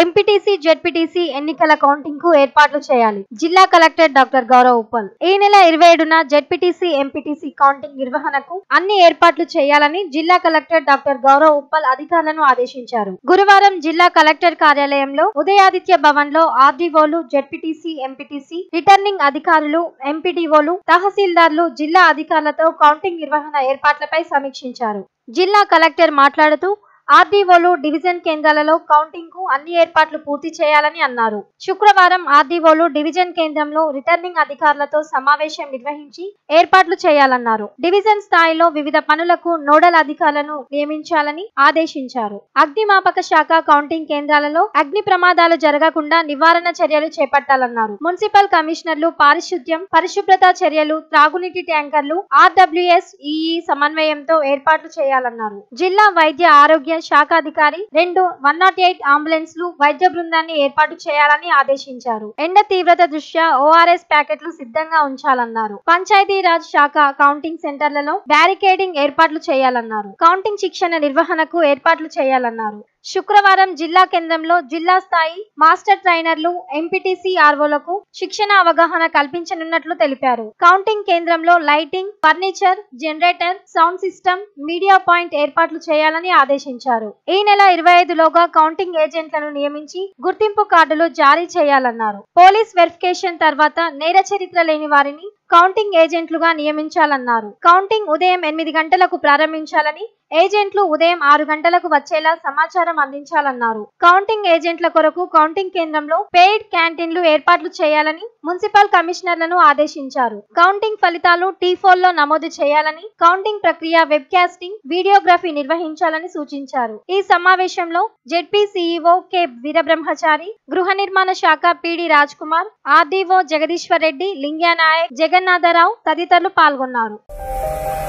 MPTC ZPTC ఎన్నికల counting కు ఏర్పాట్లు చేయాలి జిల్లా కలెక్టర్ డాక్టర్ గౌరవ్ ఉప్పల్ ఈ నెల ఇరవై ఏడున జెడ్పీటీసీ ఎంపీటీసీ కౌంటింగ్ నిర్వహణకు అన్ని ఏర్పాట్లు చేయాలని జిల్లా కలెక్టర్ డాక్టర్ గౌరవ్ ఉప్పల్ అధికారులను ఆదేశించారు గురువారం జిల్లా కలెక్టర్ కార్యాలయంలో ఉదయాదిత్య భవన్ లో ఆర్డీఓలు జెడ్పీటీసీ ఎంపీటీసీ రిటర్నింగ్ అధికారులు ఎంపీడీఓలు తహసీల్దార్లు జిల్లా అధికారులతో కౌంటింగ్ నిర్వహణ ఏర్పాట్లపై సమీక్షించారు జిల్లా కలెక్టర్ మాట్లాడుతూ ఆర్డీఓలు డివిజన్ కేంద్రాలలో కౌంటింగ్ కు అన్ని ఏర్పాట్లు పూర్తి చేయాలని అన్నారు శుక్రవారం ఆర్డీఓలు డివిజన్ కేంద్రంలో రిటర్నింగ్ అధికారులతో సమావేశం నిర్వహించి ఏర్పాట్లు చేయాలన్నారు డివిజన్ స్థాయిలో వివిధ పనులకు నోడల్ అధికారులను నియమించాలని ఆదేశించారు అగ్నిమాపక శాఖ కౌంటింగ్ కేంద్రాలలో అగ్ని ప్రమాదాలు జరగకుండా నివారణ చర్యలు చేపట్టాలన్నారు మున్సిపల్ కమిషనర్లు పారిశుద్ధ్యం పరిశుభ్రత చర్యలు త్రాగునీటి ట్యాంకర్లు ఆర్డబ్ల్యూఎస్ ఈఈ సమన్వయంతో ఏర్పాట్లు చేయాలన్నారు జిల్లా వైద్య ఆరోగ్య శాఖాధికారి రెండు వన్ నాట్ ఎయిట్ అంబులెన్స్లు వైద్య బృందాన్ని ఏర్పాటు చేయాలని ఆదేశించారు ఎండ తీవ్రత దృష్ట్యా ఓఆర్ఎస్ ప్యాకెట్లు సిద్ధంగా ఉంచాలన్నారు పంచాయతీరాజ్ శాఖ కౌంటింగ్ సెంటర్లలో బ్యారికేడింగ్ ఏర్పాట్లు చేయాలన్నారు కౌంటింగ్ శిక్షణ నిర్వహణకు ఏర్పాట్లు చేయాలన్నారు శుక్రవారం జిల్లా కేంద్రంలో జిల్లా స్థాయి మాస్టర్ ట్రైనర్లు ఎంపీటీసీ ఆర్వోలకు శిక్షణ అవగాహన కల్పించనున్నట్లు తెలిపారు కౌంటింగ్ కేంద్రంలో lighting furniture generator sound system media point ఏర్పాట్లు చేయాలని ఆదేశించారు ఈ నెల ఇరవై ఐదులోగా కౌంటింగ్ ఏజెంట్లను నియమించి గుర్తింపు కార్డులు జారీ చేయాలన్నారు పోలీస్ వెరిఫికేషన్ తర్వాత నేర చరిత్ర లేని వారిని కౌంటింగ్ ఏజెంట్లుగా నియమించాలన్నారు కౌంటింగ్ ఉదయం ఎనిమిది గంటలకు ప్రారంభించాలని ఏజెంట్లు ఉదయం ఆరు గంటలకు వచ్చేలా సమాచారం అందించాలన్నారు కౌంటింగ్ ఏజెంట్ల కొరకు కౌంటింగ్ కేంద్రంలో పెయిడ్ క్యాంటీన్లు ఏర్పాట్లు చేయాలని మున్సిపల్ కమిషనర్లను ఆదేశించారు కౌంటింగ్ ఫలితాలు టీ లో నమోదు చేయాలని కౌంటింగ్ ప్రక్రియ వెబ్ కాస్టింగ్ వీడియోగ్రఫీ నిర్వహించాలని సూచించారు ఈ సమావేశంలో జెడ్పీ సీఈఓ కె వీరబ్రహ్మచారి గృహ నిర్మాణ శాఖ పిడి రాజ్ కుమార్ ఆర్డీఓ జగదీశ్వర్ రెడ్డి లింగ్యానాయక్ జగన్నాథరావు తదితరులు పాల్గొన్నారు